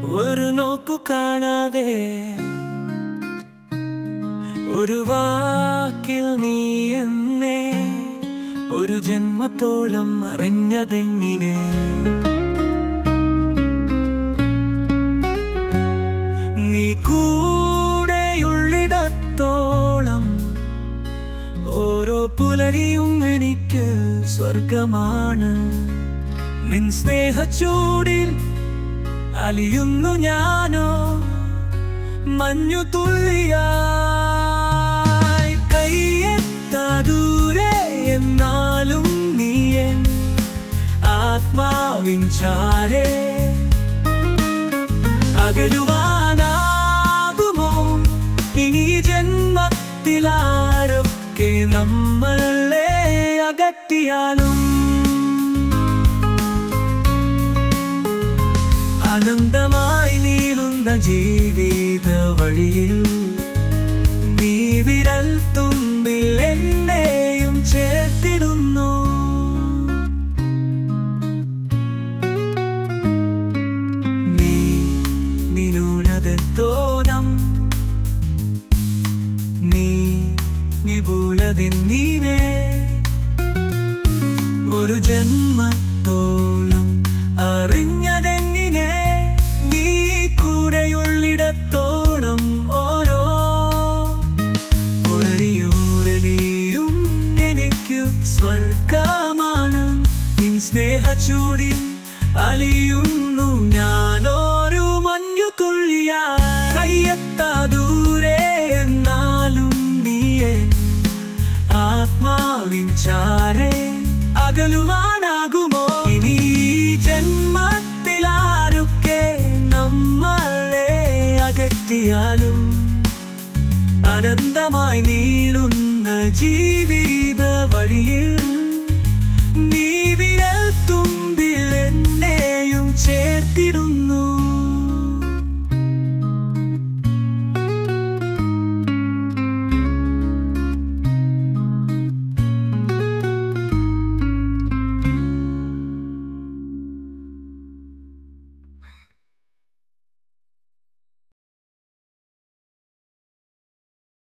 ഒരു നോക്കു കാണാതെ ഒരു വാക്കിൽ നീ എന്നെ ഒരു ജന്മത്തോളം അറിഞ്ഞതെങ്ങിനെ നീ കൂടെയുള്ളിടത്തോളം ഓരോ പുലരിയും എനിക്ക് സ്വർഗമാണ് നിൻ സ്നേഹച്ചൂടിൽ അലിയുന്നു ഞാനോ മഞ്ഞു തുള്ളിയായി കയ്യെത്താ ദൂരെ എന്നാലും നീയൻ ആത്മാവിൻ ചാരേ അകലുവാനാകുമോ ഇനി ജന്മത്തിലാരൊക്കെ നമ്മളെ അകറ്റിയാലും അനന്തമായി നീളുന്ന ജീവിത വഴിയിൽ നീ വിരൽ തുമ്പിൽ എന്നെയും ചേർത്തിടുന്നു നീ നിനൂനതെത്തോണം നീ നിപുലതെന്നീവേ ഒരു ജന്മത്തോളം അറിഞ്ഞതെങ്ങിനെ നീ കൂടെയുള്ളിടത്തോളം ഓരോ പുലരിയൂരലിയും എനിക്ക് സ്വർഗമാണ് നിൻ സ്നേഹച്ചൂടിൽ അലിയുന്നു ഞാനൊരു മഞ്ഞു തുള്ളിയാ കയ്യെത്താ ദൂരെ എന്നാലും നീയെ ആത്മാവിൻ ചാരേ അകലുവാനാകുമോ ഇനി ഈ ജന്മത്തിലാരൊക്കെ നമ്മളെ അകറ്റിയാലും അനന്തമായി നീളുന്ന ജീവി